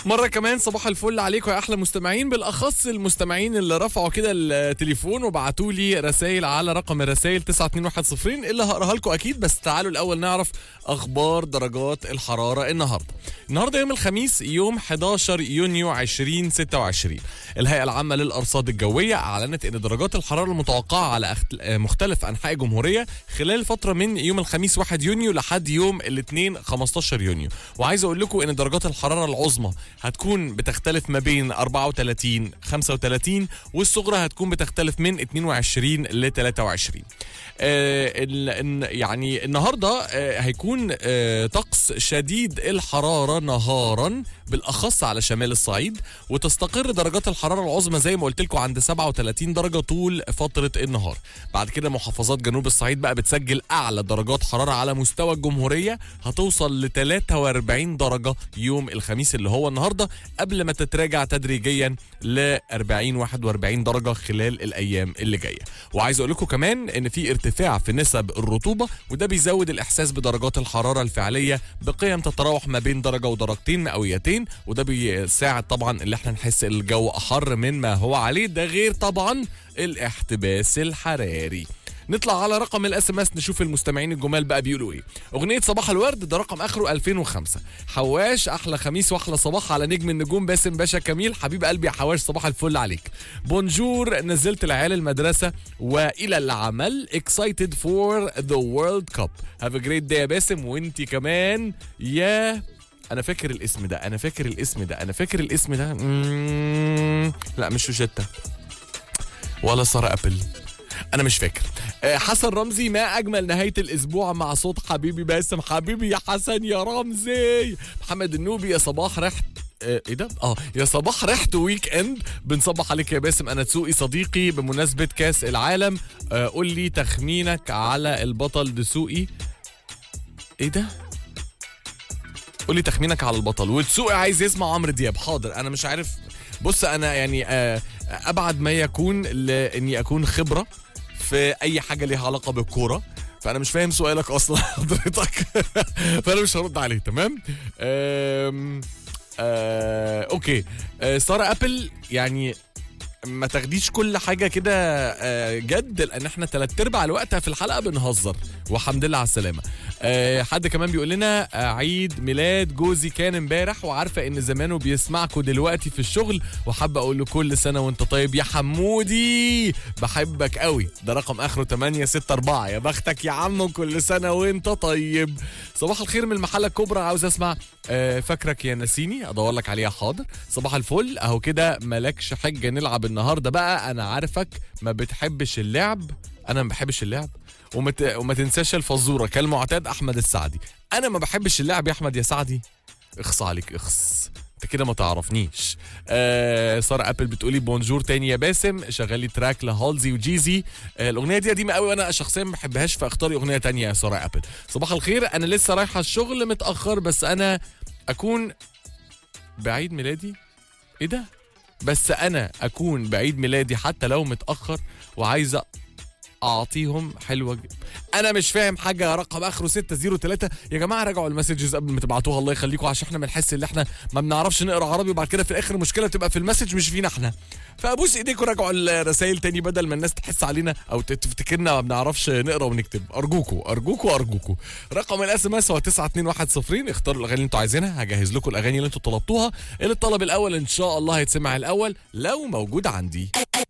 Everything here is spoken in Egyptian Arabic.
مرة كمان صباح الفل عليكم يا أحلى مستمعين بالأخص المستمعين اللي رفعوا كده التليفون وبعتوا لي رسائل على رقم الرسائل 92110 اللي هقراها لكم أكيد بس تعالوا الأول نعرف أخبار درجات الحرارة النهاردة. النهاردة يوم الخميس يوم 11 يونيو 2026 الهيئة العامة للأرصاد الجوية أعلنت أن درجات الحرارة المتوقعة على أخت... مختلف أنحاء الجمهورية خلال الفترة من يوم الخميس 1 يونيو لحد يوم الاثنين 15 يونيو وعايز أقول لكم أن درجات الحرارة العظمى هتكون بتختلف ما بين 34 35 والصغرى هتكون بتختلف من 22 ل 23 آه يعني النهارده آه هيكون آه طقس شديد الحراره نهارا بالاخص على شمال الصعيد وتستقر درجات الحراره العظمى زي ما قلت لكم عند 37 درجه طول فتره النهار بعد كده محافظات جنوب الصعيد بقى بتسجل اعلى درجات حراره على مستوى الجمهوريه هتوصل ل 43 درجه يوم الخميس اللي هو النهارده قبل ما تتراجع تدريجيا ل 40 41 درجه خلال الايام اللي جايه وعايز اقول لكم كمان ان في ارتفاع في نسب الرطوبه وده بيزود الاحساس بدرجات الحراره الفعليه بقيم تتراوح ما بين درجه ودرجتين مئويتين وده بيساعد طبعا ان احنا نحس الجو احر من ما هو عليه ده غير طبعا الاحتباس الحراري نطلع على رقم الاس ام اس نشوف المستمعين الجمال بقى بيقولوا ايه اغنيه صباح الورد ده رقم اخره 2005 حواش احلى خميس واحلى صباح على نجم النجوم باسم باشا كميل حبيب قلبي يا حواش صباح الفل عليك بونجور نزلت العيال المدرسه والى العمل excited for the world cup have a great day يا باسم وانت كمان يا انا فاكر الاسم ده انا فاكر الاسم ده انا فاكر الاسم ده مم... لا مش روشيتا ولا ساره ابل انا مش فاكر حسن رمزي ما اجمل نهايه الاسبوع مع صوت حبيبي باسم حبيبي يا حسن يا رمزي محمد النوبي يا صباح ريحه ايه ده؟ اه يا صباح ريحة ويك اند بنصبح عليك يا باسم انا تسوقي صديقي بمناسبة كاس العالم آه قول لي تخمينك على البطل دسوقي ايه ده؟ قول لي تخمينك على البطل وتسوقي عايز يسمع عمرو دياب حاضر انا مش عارف بص انا يعني آه ابعد ما يكون لاني اكون خبره في اي حاجه ليها علاقه بالكوره فانا مش فاهم سؤالك اصلا حضرتك فانا مش هرد عليه تمام آم آه اوكي آه ساره ابل يعني ما تاخديش كل حاجه كده آه جد لان احنا ثلاث ارباع الوقت في الحلقه بنهزر والحمد لله على السلامه آه حد كمان بيقول لنا آه عيد ميلاد جوزي كان امبارح وعارفه ان زمانه بيسمعكم دلوقتي في الشغل وحابه اقول له كل سنه وانت طيب يا حمودي بحبك قوي ده رقم اخره 864 يا بختك يا عم كل سنه وانت طيب صباح الخير من المحله الكبرى عاوز اسمع آه فاكرك يا نسيني ادور لك عليها حاضر صباح الفل اهو كده مالكش حجه نلعب النهارده بقى انا عارفك ما بتحبش اللعب انا ما بحبش اللعب وما وما تنساش الفزوره كالمعتاد احمد السعدي انا ما بحبش اللعب يا احمد يا سعدي اخص عليك اخص انت كده ما تعرفنيش آه ساره ابل بتقولي بونجور تاني يا باسم شغالي تراك لهالزي وجيزي آه الاغنيه دي قديمه قوي وانا شخصيا ما بحبهاش فاختاري اغنيه تانية يا ساره ابل صباح الخير انا لسه رايحه الشغل متاخر بس انا اكون بعيد ميلادي ايه ده بس انا اكون بعيد ميلادي حتى لو متاخر وعايزه اعطيهم حلوه جدا انا مش فاهم حاجه رقم اخره 603 يا جماعه راجعوا المسجز قبل ما تبعتوها الله يخليكم عشان احنا بنحس ان احنا ما بنعرفش نقرا عربي وبعد كده في الاخر المشكله بتبقى في المسج مش فينا احنا فابوس ايديكم راجعوا الرسائل تاني بدل ما الناس تحس علينا او تفتكرنا ما بنعرفش نقرا ونكتب ارجوكوا ارجوكوا ارجوكوا رقم الاس ام اس هو 92110 اختاروا الاغاني اللي انتوا عايزينها هجهز لكم الاغاني اللي انتوا طلبتوها اللي الطلب الاول ان شاء الله هيتسمع الاول لو موجود عندي